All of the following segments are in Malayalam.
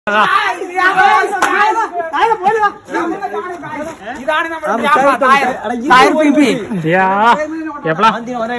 ഇതാണ് നമ്മുടെ എപ്പോഴാ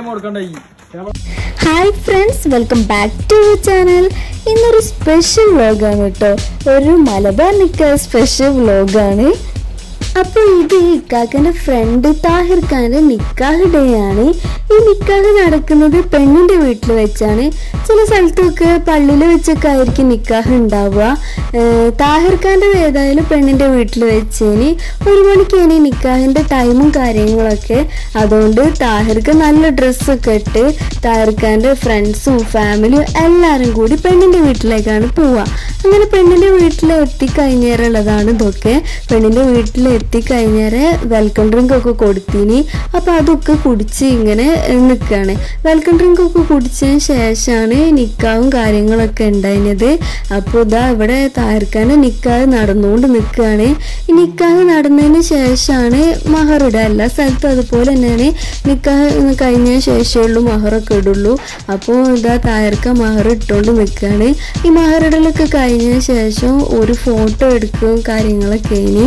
hi friends welcome back to channel ഇന്നൊരു സ്പെഷ്യൽ വ്ലോഗാണ് കേട്ടോ ഒരു മലബാർ നിക്ക സ്പെഷ്യൽ വ്ലോഗാണ് അപ്പോൾ ഇത് ഇക്കാക്കൻ്റെ ഫ്രണ്ട് താഹിർ ഖാൻ്റെ നിക്കാഹ് ഡേ ആണ് ഈ നിക്കാഹ് നടക്കുന്നത് പെണ്ണിൻ്റെ വീട്ടിൽ വെച്ചാണ് ചില സ്ഥലത്തൊക്കെ പള്ളിയിൽ വെച്ചൊക്കെ ആയിരിക്കും നിക്കാഹ് ഉണ്ടാവുക ഏഹ് താഹിർ ഖാൻ്റെ ഏതായാലും പെണ്ണിൻ്റെ വീട്ടിൽ വെച്ചേന് ഒരു മണിക്കാണ് ഈ നിക്കാഹിൻ്റെ ടൈമും കാര്യങ്ങളൊക്കെ അതുകൊണ്ട് താഹിർക്ക് നല്ല ഡ്രസ്സൊക്കെ ഇട്ട് താഹിർ ഖാൻ്റെ ഫ്രണ്ട്സും ഫാമിലിയും എല്ലാവരും കൂടി പെണ്ണിൻ്റെ വീട്ടിലേക്കാണ് പോവുക അങ്ങനെ പെണ്ണിൻ്റെ വീട്ടിൽ എത്തിക്കഴിഞ്ഞേറുള്ളതാണ് ഇതൊക്കെ പെണ്ണിൻ്റെ വീട്ടിൽ എത്തിക്കഴിഞ്ഞേരെ വെൽക്കം ഡ്രിങ്ക് ഒക്കെ കൊടുത്തിന് അപ്പോൾ അതൊക്കെ കുടിച്ച് ഇങ്ങനെ നിൽക്കുകയാണ് വെൽക്കം ഡ്രിങ്ക് ഒക്കെ കുടിച്ചതിന് ശേഷമാണ് നിക്കാവും കാര്യങ്ങളൊക്കെ ഉണ്ടായിരുന്നത് അപ്പോൾ ഇതാ ഇവിടെ താർക്കാൻ്റെ നിക്കാഹ് നടന്നുകൊണ്ട് നിൽക്കുകയാണ് ഈ നിക്കാഹ് നടന്നതിന് ശേഷമാണ് മഹറിടുക എല്ലാ സ്ഥലത്തും അതുപോലെ തന്നെയാണ് നിക്കാഹ് കഴിഞ്ഞതിന് ശേഷമുള്ളൂ മഹറൊക്കെ ഇടുള്ളൂ അപ്പോൾ ഇതാ തായർക്ക മഹർ ഇട്ടുകൊണ്ട് നിൽക്കുകയാണ് ഈ മഹറിടലൊക്കെ കഴിഞ്ഞതിന് ശേഷം ഒരു ഫോട്ടോ എടുക്കുകയും കാര്യങ്ങളൊക്കെ ഇനി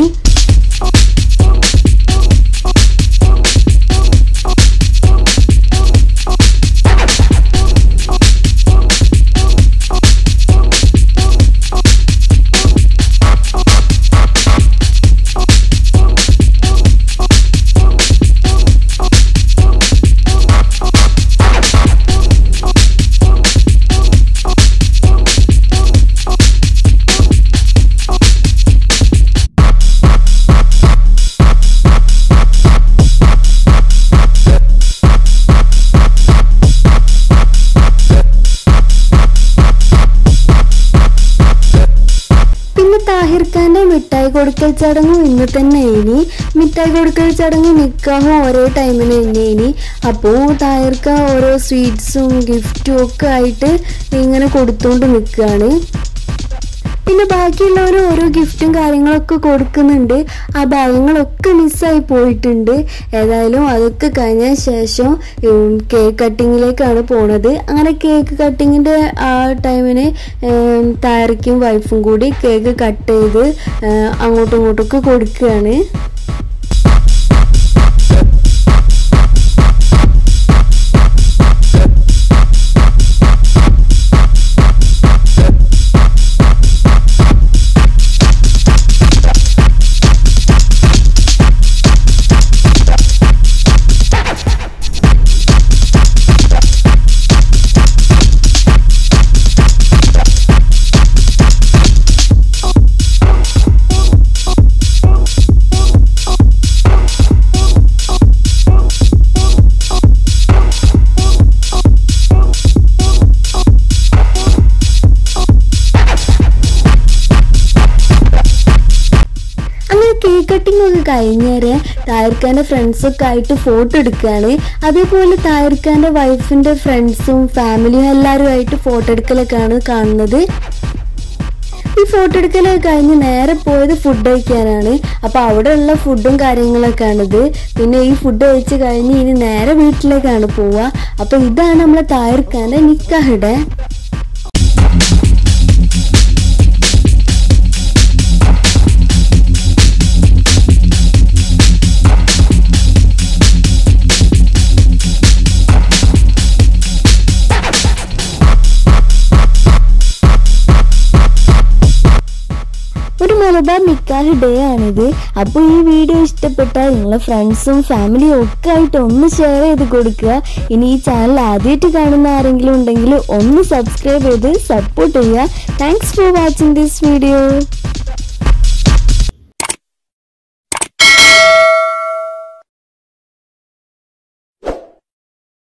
പിന്നെ താഹിർ ഖാന്റെ മിഠായി കൊടുക്കൽ ചടങ്ങും ഇന്ന് തന്നെ ഇനി മിഠായി കൊടുക്കൽ ചടങ്ങും നിക്കാഹും ഒരേ ടൈമിന് തന്നെ ഇനി അപ്പോൾ താഹിർ ഖാൻ ഓരോ സ്വീറ്റ്സും ഗിഫ്റ്റും ഒക്കെ ആയിട്ട് ഇങ്ങനെ കൊടുത്തുകൊണ്ട് നിൽക്കുകയാണ് പിന്നെ ബാക്കിയുള്ളവർ ഓരോ ഗിഫ്റ്റും കാര്യങ്ങളൊക്കെ കൊടുക്കുന്നുണ്ട് ആ ഭാഗങ്ങളൊക്കെ മിസ്സായി പോയിട്ടുണ്ട് ഏതായാലും അതൊക്കെ കഴിഞ്ഞ ശേഷം കേക്ക് കട്ടിങ്ങിലേക്കാണ് പോണത് അങ്ങനെ കേക്ക് കട്ടിങ്ങിൻ്റെ ആ ടൈമിന് താരയ്ക്കും വൈഫും കൂടി കേക്ക് കട്ട് ചെയ്ത് ഏം, അങ്ങോട്ടും ഇങ്ങോട്ടൊക്കെ കൊടുക്കുകയാണ് അങ്ങനെ കേക്ക് കട്ടിംഗ് ഒക്കെ കഴിഞ്ഞേരെ തായർക്കാൻ്റെ ഫ്രണ്ട്സൊക്കെ ആയിട്ട് ഫോട്ടോ എടുക്കുകയാണ് അതേപോലെ തായർക്കാൻ്റെ വൈഫിൻ്റെ ഫ്രണ്ട്സും ഫാമിലിയും എല്ലാവരും ആയിട്ട് ഫോട്ടോ എടുക്കലൊക്കെയാണ് കാണുന്നത് ഈ ഫോട്ടോ എടുക്കലൊക്കെ കഴിഞ്ഞ് നേരെ പോയത് ഫുഡ് കഴിക്കാനാണ് അപ്പോൾ അവിടെയുള്ള ഫുഡും കാര്യങ്ങളൊക്കെയാണിത് പിന്നെ ഈ ഫുഡ് കഴിച്ച് കഴിഞ്ഞ് ഇനി നേരെ വീട്ടിലേക്കാണ് പോവുക അപ്പോൾ ഇതാണ് നമ്മളെ തായർക്കാൻ്റെ നിക്കാഹിടെ ഒരു മലബാർ നിക്കാഹ് ഡേ ആണിത് അപ്പോൾ ഈ വീഡിയോ ഇഷ്ടപ്പെട്ടാൽ നിങ്ങളെ ഫ്രണ്ട്സും ഫാമിലിയും ഒക്കെ ആയിട്ട് ഒന്ന് ഷെയർ ചെയ്ത് കൊടുക്കുക ഇനി ഈ ചാനൽ ആദ്യമായിട്ട് കാണുന്ന ആരെങ്കിലും ഉണ്ടെങ്കിൽ ഒന്ന് സബ്സ്ക്രൈബ് ചെയ്ത് സപ്പോർട്ട് ചെയ്യുക thanks for watching this video